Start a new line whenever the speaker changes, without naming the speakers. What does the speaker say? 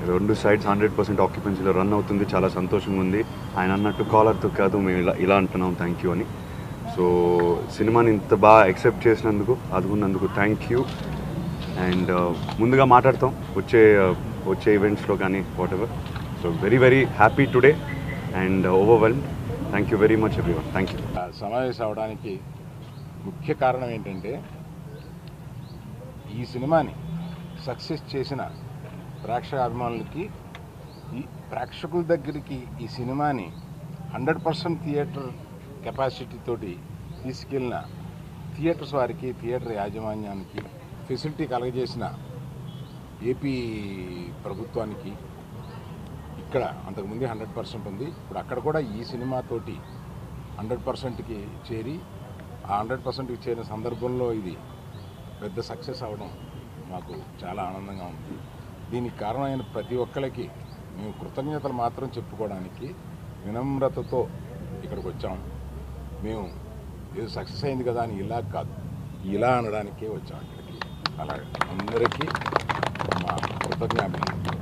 రెండు sides hundred percent ఆక్యుపెన్సీలో run అవుతుంది చాలా సంతోషంగా ఉంది ఆయన అన్నట్టు కాలర్తో కాదు మేము ఇలా ఇలా అంటున్నాం థ్యాంక్ యూ అని సో సినిమాని ఇంత బాగా యాక్సెప్ట్ చేసినందుకు అదుకున్నందుకు థ్యాంక్ యూ అండ్ ముందుగా మాట్లాడతాం వచ్చే uh, వచ్చే ఈవెంట్స్లో కానీ whatever so very very happy today and overwhelm thank you very much everyone thank you
ఆ సమావేశం అవడానికి ముఖ్య కారణం ఏంటంటే ఈ సినిమాని సక్సెస్ చేసిన ప్రేక్షక అభిమానులకి ఈ ప్రేక్షకుల దగ్గరికి ఈ సినిమాని హండ్రెడ్ పర్సెంట్ థియేటర్ కెపాసిటీ తోటి తీసుకెళ్ళిన థియేటర్స్ వారికి థియేటర్ యాజమాన్యానికి ఫెసిలిటీ కలగజేసిన ఏపీ ప్రభుత్వానికి ఇక్కడ అంతకుముందు హండ్రెడ్ పర్సెంట్ ఉంది ఇప్పుడు అక్కడ కూడా ఈ సినిమాతోటి హండ్రెడ్ పర్సెంట్కి చేరి ఆ హండ్రెడ్ పర్సెంట్కి చేరిన సందర్భంలో ఇది పెద్ద సక్సెస్ అవ్వడం మాకు చాలా ఆనందంగా ఉంది దీనికి కారణమైన ప్రతి ఒక్కరికి మేము కృతజ్ఞతలు మాత్రం చెప్పుకోవడానికి వినమ్రతతో ఇక్కడికి వచ్చాం మేము ఏదో సక్సెస్ అయింది కదా అని ఇలా కాదు ఇలా అనడానికే వచ్చాం ఇక్కడికి అలాగే అందరికీ మా కృతజ్ఞాపన